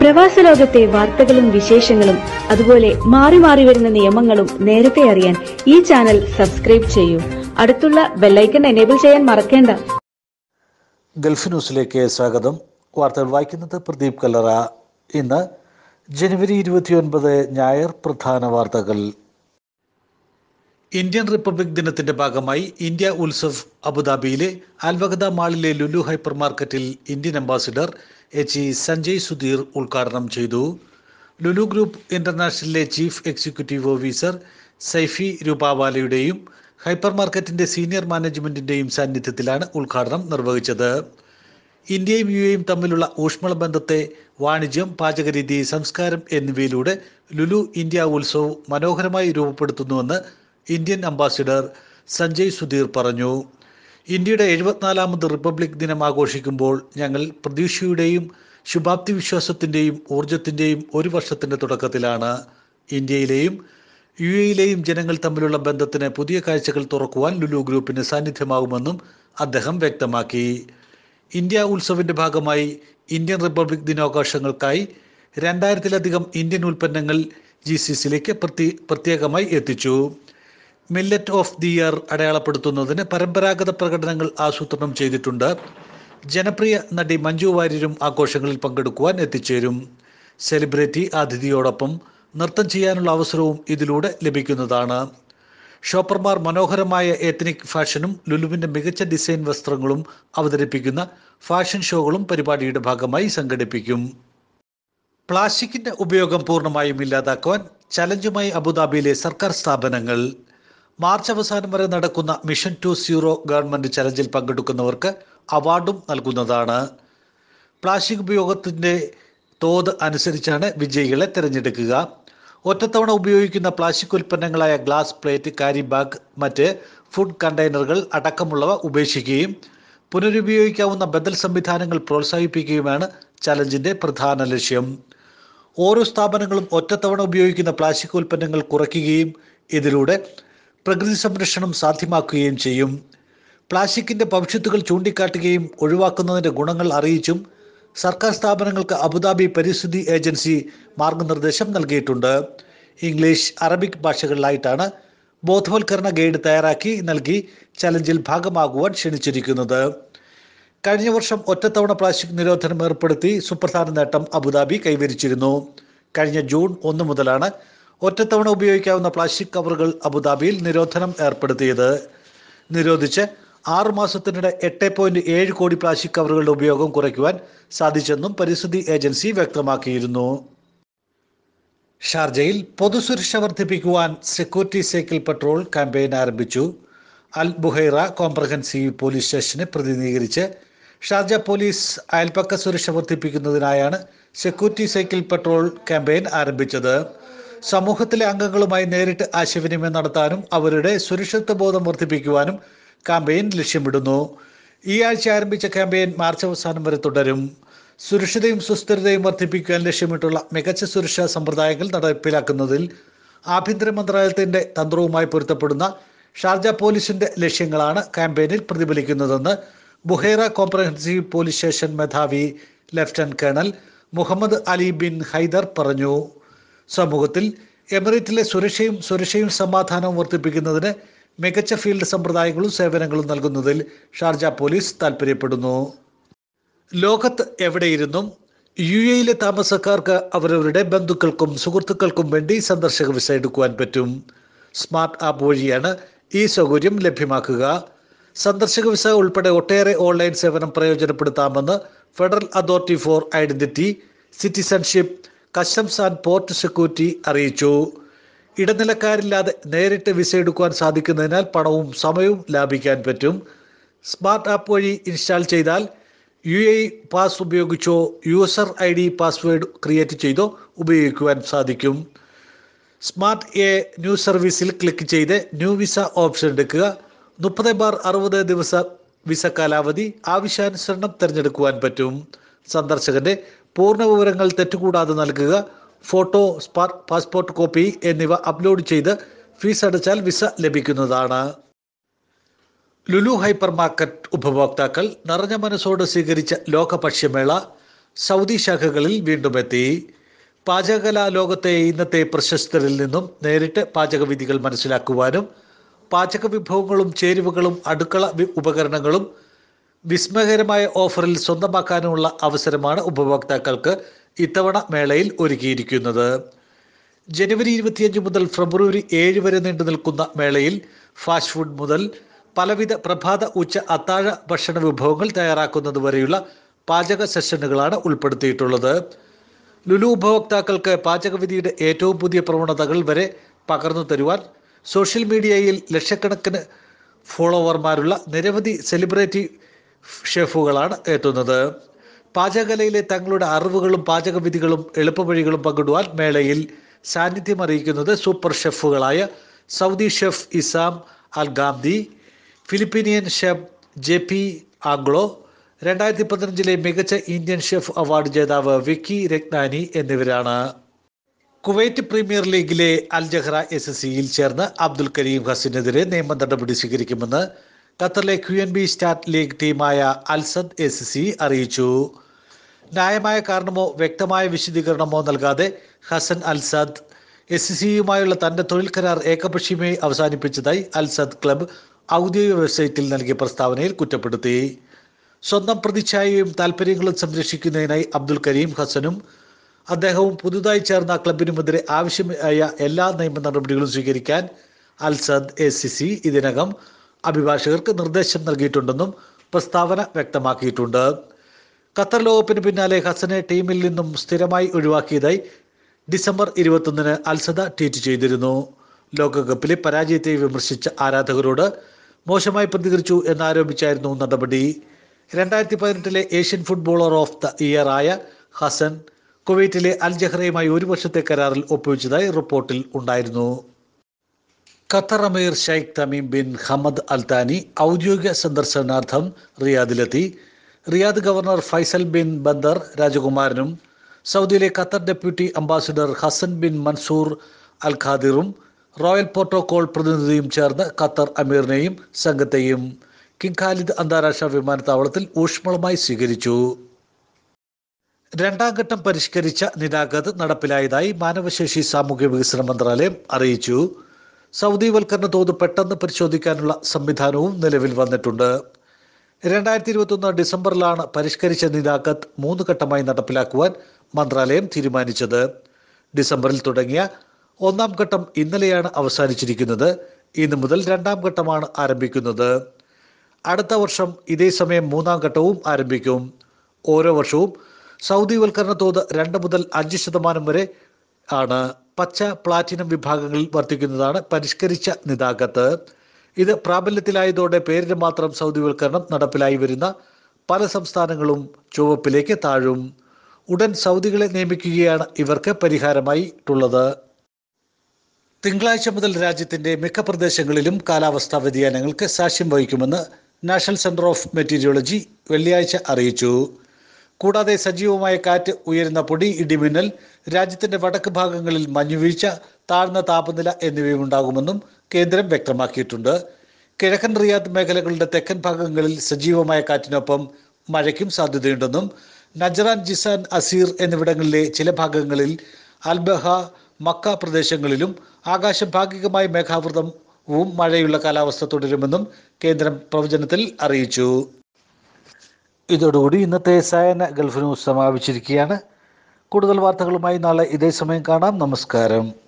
പ്രവാസ ലോകത്തെ വാർത്തകളും വിശേഷങ്ങളും അതുപോലെ മാറി മാറി വരുന്ന നിയമങ്ങളും നേരത്തെ അറിയാൻ ഈ ചാനൽ സബ്സ്ക്രൈബ് ചെയ്യൂ അടുത്തുള്ള ബെല്ലൈക്കൺ എനേബിൾ ചെയ്യാൻ മറക്കേണ്ട ഗൾഫ് ന്യൂസിലേക്ക് സ്വാഗതം വാർത്തകൾ വായിക്കുന്നത് പ്രദീപ് കല്ലറ ഇന്ന് ജനുവരി ഇരുപത്തിയൊൻപത് ഞായർ പ്രധാന വാർത്തകൾ ഇന്ത്യൻ റിപ്പബ്ലിക് ദിനത്തിന്റെ ഭാഗമായി ഇന്ത്യ ഉത്സവ് അബുദാബിയിലെ അൽവഗദ മാളിലെ ലുലു ഹൈപ്പർ മാർക്കറ്റിൽ Indian ambassador H E Sanjay Sudhir ഉദ്ഘാടനം ചെയ്തു ലുലു ഗ്രൂപ്പ് ഇന്റർനാഷണലിലെ ചീഫ് എക്സിക്യൂട്ടീവ് ഓഫീസർ സൈഫി രൂപാവാലയുടെയും ഹൈപ്പർ മാർക്കറ്റിന്റെ സീനിയർ മാനേജ്മെന്റിന്റെയും സാന്നിധ്യത്തിലാണ് ഉദ്ഘാടനം നിർവഹിച്ചത് ഇന്ത്യയും യു എയും തമ്മിലുള്ള ഊഷ്മള ബന്ധത്തെ വാണിജ്യം പാചകരീതി സംസ്കാരം എന്നിവയിലൂടെ ലുലു ഇന്ത്യ ഉത്സവ് മനോഹരമായി രൂപപ്പെടുത്തുന്നുവെന്ന് ഇന്ത്യൻ അംബാസിഡർ സഞ്ജയ് സുധീർ പറഞ്ഞു ഇന്ത്യയുടെ എഴുപത്തിനാലാമത് റിപ്പബ്ലിക് ദിനം ആഘോഷിക്കുമ്പോൾ ഞങ്ങൾ പ്രതീക്ഷയുടെയും ശുഭാപ്തി വിശ്വാസത്തിൻ്റെയും ഊർജത്തിൻ്റെയും ഒരു വർഷത്തിൻ്റെ തുടക്കത്തിലാണ് ഇന്ത്യയിലെയും യു എയിലെയും ജനങ്ങൾ തമ്മിലുള്ള ബന്ധത്തിന് പുതിയ കാഴ്ചകൾ തുറക്കുവാൻ ലുലു ഗ്രൂപ്പിന് സാന്നിധ്യമാകുമെന്നും അദ്ദേഹം വ്യക്തമാക്കി ഇന്ത്യ ഉത്സവിന്റെ ഭാഗമായി ഇന്ത്യൻ റിപ്പബ്ലിക് ദിനാഘോഷങ്ങൾക്കായി രണ്ടായിരത്തിലധികം ഇന്ത്യൻ ഉൽപ്പന്നങ്ങൾ ജി സി സിയിലേക്ക് പ്രത്യേക പ്രത്യേകമായി എത്തിച്ചു മില്ലറ്റ് ഓഫ് ദി ഇയർ അടയാളപ്പെടുത്തുന്നതിന് പരമ്പരാഗത പ്രകടനങ്ങൾ ആസൂത്രണം ചെയ്തിട്ടുണ്ട് ജനപ്രിയ നടി മഞ്ജു വാര്യരും ആഘോഷങ്ങളിൽ പങ്കെടുക്കുവാൻ എത്തിച്ചേരും സെലിബ്രിറ്റി അതിഥിയോടൊപ്പം നൃത്തം ചെയ്യാനുള്ള അവസരവും ഇതിലൂടെ ലഭിക്കുന്നതാണ് ഷോപ്പർമാർ മനോഹരമായ എത്നിക് ഫാഷനും ലുലുവിന്റെ മികച്ച ഡിസൈൻ വസ്ത്രങ്ങളും അവതരിപ്പിക്കുന്ന ഫാഷൻ ഷോകളും പരിപാടിയുടെ ഭാഗമായി സംഘടിപ്പിക്കും പ്ലാസ്റ്റിക്കിന്റെ ഉപയോഗം പൂർണ്ണമായും ഇല്ലാതാക്കുവാൻ ചലഞ്ചുമായി അബുദാബിയിലെ സർക്കാർ സ്ഥാപനങ്ങൾ മാർച്ച് അവസാനം വരെ നടക്കുന്ന മിഷൻ ടു സീറോ ഗവൺമെന്റ് ചലഞ്ചിൽ പങ്കെടുക്കുന്നവർക്ക് അവാർഡും നൽകുന്നതാണ് പ്ലാസ്റ്റിക് ഉപയോഗത്തിന്റെ തോത് അനുസരിച്ചാണ് വിജയികളെ തിരഞ്ഞെടുക്കുക ഒറ്റത്തവണ ഉപയോഗിക്കുന്ന പ്ലാസ്റ്റിക് ഉൽപ്പന്നങ്ങളായ ഗ്ലാസ് പ്ലേറ്റ് കാരി ബാഗ് മറ്റ് ഫുഡ് കണ്ടെയ്നറുകൾ അടക്കമുള്ളവ ഉപേക്ഷിക്കുകയും പുനരുപയോഗിക്കാവുന്ന ബദൽ സംവിധാനങ്ങൾ പ്രോത്സാഹിപ്പിക്കുകയുമാണ് ചലഞ്ചിന്റെ പ്രധാന ലക്ഷ്യം ഓരോ സ്ഥാപനങ്ങളും ഒറ്റത്തവണ ഉപയോഗിക്കുന്ന പ്ലാസ്റ്റിക് ഉൽപ്പന്നങ്ങൾ കുറയ്ക്കുകയും ഇതിലൂടെ പ്രകൃതി സംരക്ഷണം സാധ്യമാക്കുകയും ചെയ്യും പ്ലാസ്റ്റിക്കിന്റെ ഭവിഷ്യത്തുകൾ ചൂണ്ടിക്കാട്ടുകയും ഒഴിവാക്കുന്നതിന്റെ ഗുണങ്ങൾ അറിയിച്ചും സർക്കാർ സ്ഥാപനങ്ങൾക്ക് അബുദാബി പരിസ്ഥിതി ഏജൻസി മാർഗനിർദ്ദേശം നൽകിയിട്ടുണ്ട് ഇംഗ്ലീഷ് അറബിക് ഭാഷകളിലായിട്ടാണ് ബോധവൽക്കരണ ഗൈഡ് തയ്യാറാക്കി നൽകി ചലഞ്ചിൽ ഭാഗമാകുവാൻ ക്ഷണിച്ചിരിക്കുന്നത് കഴിഞ്ഞ വർഷം ഒറ്റത്തവണ പ്ലാസ്റ്റിക് നിരോധനം ഏർപ്പെടുത്തി സുപ്രധാന നേട്ടം അബുദാബി കൈവരിച്ചിരുന്നു കഴിഞ്ഞ ജൂൺ ഒന്ന് മുതലാണ് ഒറ്റത്തവണ ഉപയോഗിക്കാവുന്ന പ്ലാസ്റ്റിക് കവറുകൾ അബുദാബിയിൽ നിരോധനം ഏർപ്പെടുത്തിയത് നിരോധിച്ച് ആറു മാസത്തിനിടെ എട്ട് പോയിന്റ് ഏഴ് കോടി പ്ലാസ്റ്റിക് കവറുകളുടെ ഉപയോഗം കുറയ്ക്കുവാൻ സാധിച്ചെന്നും പരിസ്ഥിതി ഏജൻസി വ്യക്തമാക്കിയിരുന്നു ഷാർജയിൽ പൊതുസുരക്ഷ വർദ്ധിപ്പിക്കുവാൻ സെക്യൂരിറ്റി സൈക്കിൾ പട്രോൾ ക്യാമ്പയിൻ ആരംഭിച്ചു അൽ ബുഹൈറ കോംപ്രഹെൻസീവ് പോലീസ് സ്റ്റേഷനെ പ്രതിനിധീകരിച്ച് ഷാർജ പോലീസ് അയൽപ്പക്ക സുരക്ഷ വർദ്ധിപ്പിക്കുന്നതിനായാണ് സെക്യൂരിറ്റി സൈക്കിൾ പട്രോൾ ക്യാമ്പയിൻ ആരംഭിച്ചത് സമൂഹത്തിലെ അംഗങ്ങളുമായി നേരിട്ട് ആശയവിനിമയം നടത്താനും അവരുടെ സുരക്ഷിത്വ ബോധം വർദ്ധിപ്പിക്കുവാനും ക്യാമ്പയിൻ ലക്ഷ്യമിടുന്നു ഈ ആഴ്ച ആരംഭിച്ച ക്യാമ്പയിൻ മാർച്ച് അവസാനം വരെ തുടരും സുരക്ഷിതയും സുസ്ഥിരതയും വർദ്ധിപ്പിക്കാൻ ലക്ഷ്യമിട്ടുള്ള മികച്ച സുരക്ഷാ സമ്പ്രദായങ്ങൾ നടപ്പിലാക്കുന്നതിൽ ആഭ്യന്തര മന്ത്രാലയത്തിന്റെ തന്ത്രവുമായി പൊരുത്തപ്പെടുന്ന ഷാർജ പോലീസിന്റെ ലക്ഷ്യങ്ങളാണ് ക്യാമ്പയിനിൽ പ്രതിഫലിക്കുന്നതെന്ന് ബുഹേറ കോംപ്രഹെൻസീവ് പോലീസ് സ്റ്റേഷൻ മേധാവി lieutenant colonel Muhammad Ali bin Haidar പറഞ്ഞു സമൂഹത്തിൽ എമിറേറ്റിലെ സുരക്ഷയും സുരക്ഷയും സമാധാനവും വർദ്ധിപ്പിക്കുന്നതിന് മികച്ച ഫീൽഡ് സമ്പ്രദായങ്ങളും സേവനങ്ങളും നൽകുന്നതിൽ ഷാർജ പോലീസ് താൽപ്പര്യപ്പെടുന്നു ലോകത്ത് എവിടെയിരുന്നും യു എയിലെ താമസക്കാർക്ക് അവരവരുടെ ബന്ധുക്കൾക്കും സുഹൃത്തുക്കൾക്കും വേണ്ടി സന്ദർശക വിസ എടുക്കുവാൻ പറ്റും സ്മാർട്ട് ആപ്പ് വഴിയാണ് ഈ സൗകര്യം ലഭ്യമാക്കുക സന്ദർശക വിസ ഉൾപ്പെടെ ഒട്ടേറെ ഓൺലൈൻ സേവനം പ്രയോജനപ്പെടുത്താമെന്ന് federal authority for identity citizenship customs and port security അറിയിച്ചു ഇടനിലക്കാരില്ലാതെ നേരിട്ട് വിസ എടുക്കുവാൻ സാധിക്കുന്നതിനാൽ പണവും സമയവും ലാഭിക്കാൻ പറ്റും സ്മാർട്ട് ആപ്പ് വഴി ഇൻസ്റ്റാൾ ചെയ്താൽ യു എ പാസ് ഉപയോഗിച്ചോ user I D password create ചെയ്തോ ഉപയോഗിക്കുവാൻ സാധിക്കും സ്മാർട്ട് എ ന്യൂ സർവീസിൽ ക്ലിക്ക് ചെയ്ത് ന്യൂ വിസ ഓപ്ഷൻ എടുക്കുക മുപ്പത് ബാർ അറുപത് ദിവസ വിസ കാലാവധി ആവശ്യാനുസരണം തിരഞ്ഞെടുക്കുവാൻ പറ്റും സന്ദർശകന്റെ പൂർണ്ണ വിവരങ്ങൾ തെറ്റുകൂടാതെ നൽകുക ഫോട്ടോ സ്പാ- പാസ്പോർട്ട് കോപ്പി എന്നിവ അപ്ലോഡ് ചെയ്ത് ഫീസ് അടച്ചാൽ വിസ ലഭിക്കുന്നതാണ് ലുലു ഹൈപ്പർ മാർക്കറ്റ് ഉപഭോക്താക്കൾ നിറഞ്ഞ മനസ്സോട് സ്വീകരിച്ച ലോക ഭക്ഷ്യമേള സൗദി ശാഖകളിൽ വീണ്ടും എത്തി പാചകകലാ ലോകത്തെ ഇന്നത്തെ പ്രശസ്തരിൽ നിന്നും നേരിട്ട് പാചകവിധികൾ മനസ്സിലാക്കുവാനും പാചക വിഭവങ്ങളും ചേരുവകളും അടുക്കള വി- ഉപകരണങ്ങളും വിസ്മയകരമായ ഓഫറിൽ സ്വന്തമാക്കാനുമുള്ള അവസരമാണ് ഉപഭോക്താക്കൾക്ക് ഇത്തവണ മേളയിൽ ഒരുക്കിയിരിക്കുന്നത് ജനുവരി ഇരുപത്തിയഞ്ച് മുതൽ ഫെബ്രുവരി ഏഴ് വരെ നീണ്ടു നിൽക്കുന്ന മേളയിൽ ഫാസ്റ്റ് ഫുഡ് മുതൽ പലവിധ പ്രഭാത ഉച്ച അത്താഴ ഭക്ഷണ വിഭവങ്ങൾ തയ്യാറാക്കുന്നത് വരെയുള്ള പാചക സെഷനുകളാണ് ഉൾപ്പെടുത്തിയിട്ടുള്ളത് ലുലു ഉപഭോക്താക്കൾക്ക് പാചകവിധിയുടെ ഏറ്റവും പുതിയ പ്രവണതകൾ വരെ പകർന്നു തരുവാൻ സോഷ്യൽ മീഡിയയിൽ ലക്ഷക്കണക്കിന് ഫോളോവർമാരുള്ള നിരവധി സെലിബ്രിറ്റി ഷെഫുകളാണ് എത്തുന്നത് പാചകകലയിലെ തങ്ങളുടെ അറിവുകളും പാചകവിധികളും എളുപ്പവഴികളും പങ്കിടുവാൻ മേളയിൽ സാന്നിധ്യം അറിയിക്കുന്നത് സൂപ്പർ ഷെഫുകളായ Saudi chef Isam Al Ghamdi Filipinian chef J P Anglo രണ്ടായിരത്തി പതിനഞ്ചിലെ മികച്ച ഇന്ത്യൻ ഷെഫ് അവാർഡ് ജേതാവ് വിക്കി രത്നാനി എന്നിവരാണ് കുവൈറ്റ് പ്രീമിയർ ലീഗിലെ അൽ ജഹ്റ എസ് എസ് സിയിൽ ചേർന്ന് അബ്ദുൽ കരീം ഹസനെതിരെ നിയമ നടപടി സ്വീകരിക്കുമെന്ന് ഖത്തറിലെ Q N B stars league ടീമായ അൽസദ് എസ് സി അറിയിച്ചു ന്യായമായ കാരണമോ വ്യക്തമായ വിശദീകരണമോ നൽകാതെ ഹസൻ അൽസദ് എസ് സിയുമായുള്ള തന്റെ തൊഴിൽ കരാർ ഏകപക്ഷീയമായി അവസാനിപ്പിച്ചതായി അൽസദ് ക്ലബ്ബ് ഔദ്യോഗിക വെബ്സൈറ്റിൽ നൽകിയ പ്രസ്താവനയിൽ കുറ്റപ്പെടുത്തി സ്വന്തം പ്രതിച്ഛായയും താല്പര്യങ്ങളും സംരക്ഷിക്കുന്നതിനായി അബ്ദുൽ കരീം ഹസനും അദ്ദേഹവും പുതുതായി ചേർന്ന ക്ലബിനുമെതിരെ ആവശ്യമായ എല്ലാ നിയമ നടപടികളും സ്വീകരിക്കാൻ അൽസദ് എ സി സി ഇതിനകം അഭിഭാഷകർക്ക് നിർദ്ദേശം നൽകിയിട്ടുണ്ടെന്നും പ്രസ്താവന വ്യക്തമാക്കിയിട്ടുണ്ട് ഖത്തർ ലോകകപ്പിന് പിന്നാലെ ഹസനെ ടീമിൽ നിന്നും സ്ഥിരമായി ഒഴിവാക്കിയതായി ഡിസംബർ ഇരുപത്തൊന്നിന് അൽസദ ട്വീറ്റ് ചെയ്തിരുന്നു ലോകകപ്പിലെ പരാജയത്തെ വിമർശിച്ച ആരാധകരോട് മോശമായി പ്രതികരിച്ചു എന്നാരോപിച്ചായിരുന്നു നടപടി രണ്ടായിരത്തി പതിനെട്ടിലെ Asian footballer of the year ആയ ഹസൻ കുവൈറ്റിലെ അൽ ജഹ്റയുമായി ഒരു വർഷത്തെ കരാറിൽ ഒപ്പുവെച്ചതായി റിപ്പോർട്ടിൽ ഉണ്ടായിരുന്നു Qatar emir Sheikh Tamim bin Hamad Al Thani ഔദ്യോഗിക സന്ദർശനാർത്ഥം റിയാദിലെത്തി Riyadh governor Faisal bin Bandar രാജകുമാരനും സൗദിയിലെ Qatar deputy ambassador Hassan bin Mansour Al ഖാദിറും റോയൽ പ്രോട്ടോകോൾ പ്രതിനിധിയും ചേർന്ന് ഖത്തർ അമീറിനെയും സംഘത്തെയും കിങ് ഖാലിദ് അന്താരാഷ്ട്ര വിമാനത്താവളത്തിൽ ഊഷ്മളമായി സ്വീകരിച്ചു രണ്ടാം ഘട്ടം പരിഷ്കരിച്ച നിരാഗത് നടപ്പിലായതായി മാനവശേഷി സാമൂഹ്യ വികസന മന്ത്രാലയം അറിയിച്ചു സൗദിവൽക്കരണ തോത് പെട്ടെന്ന് പരിശോധിക്കാനുള്ള സംവിധാനവും നിലവിൽ വന്നിട്ടുണ്ട് രണ്ടായിരത്തി ഇരുപത്തൊന്ന് ഡിസംബറിലാണ് പരിഷ്കരിച്ച നിരാഗത് മൂന്ന് ഘട്ടമായി നടപ്പിലാക്കുവാൻ മന്ത്രാലയം തീരുമാനിച്ചത് ഡിസംബറിൽ തുടങ്ങിയ ഒന്നാം ഘട്ടം ഇന്നലെയാണ് അവസാനിച്ചിരിക്കുന്നത് ഇന്നു മുതൽ രണ്ടാം ഘട്ടമാണ് ആരംഭിക്കുന്നത് അടുത്ത വർഷം ഇതേ സമയം മൂന്നാം ഘട്ടവും ആരംഭിക്കും ഓരോ വർഷവും സൗദിവൽക്കരണ തോത് രണ്ട് മുതൽ അഞ്ച് ശതമാനം വരെ ആണ് പച്ച പ്ലാറ്റിനം വിഭാഗങ്ങളിൽ വർദ്ധിക്കുന്നതാണ് പരിഷ്കരിച്ച നിതാകത്ത് ഇത് പ്രാബല്യത്തിലായതോടെ പേരിന് മാത്രം സൗദിവൽക്കരണം നടപ്പിലായി വരുന്ന പല സംസ്ഥാനങ്ങളും ചുവപ്പിലേക്ക് താഴും ഉടൻ സൗദികളെ നിയമിക്കുകയാണ് ഇവർക്ക് പരിഹാരമായിട്ടുള്ളത് തിങ്കളാഴ്ച മുതൽ രാജ്യത്തിന്റെ മിക്ക പ്രദേശങ്ങളിലും കാലാവസ്ഥാ വ്യതിയാനങ്ങൾക്ക് സാക്ഷ്യം വഹിക്കുമെന്ന് നാഷണൽ സെന്റർ ഓഫ് മെറ്റീരിയോളജി വെള്ളിയാഴ്ച അറിയിച്ചു കൂടാതെ സജീവമായ കാറ്റ് ഉയരുന്ന പൊടി ഇടിമിന്നൽ രാജ്യത്തിന്റെ വടക്ക് ഭാഗങ്ങളിൽ മഞ്ഞുവീഴ്ച താഴ്ന്ന താപനില എന്നിവയും ഉണ്ടാകുമെന്നും കേന്ദ്രം വ്യക്തമാക്കിയിട്ടുണ്ട് കിഴക്കൻ റിയാദ് മേഖലകളുടെ തെക്കൻ ഭാഗങ്ങളിൽ സജീവമായ കാറ്റിനൊപ്പം മഴയ്ക്കും സാധ്യതയുണ്ടെന്നും നജറാൻ ജിസാൻ അസീർ എന്നിവിടങ്ങളിലെ ചില ഭാഗങ്ങളിൽ അൽബഹ മക്ക പ്രദേശങ്ങളിലും ആകാശം ഭാഗികമായി മേഘാവൃതവും മഴയുള്ള കാലാവസ്ഥ തുടരുമെന്നും കേന്ദ്രം പ്രവചനത്തിൽ അറിയിച്ചു ഇതോടുകൂടി ഇന്നത്തെ സായന ഗൾഫ് ന്യൂസ് സമാപിച്ചിരിക്കുകയാണ് കൂടുതൽ വാർത്തകളുമായി നാളെ ഇതേ സമയം കാണാം നമസ്കാരം